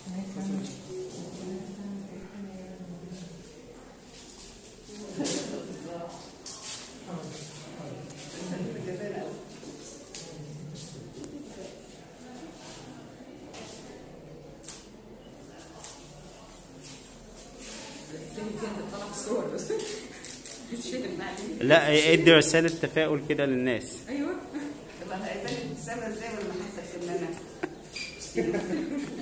لا ادي رسالة تفاؤل كده للناس ايوه طب هيبان الابتسامه ازاي ولا ما حسيتش ان انا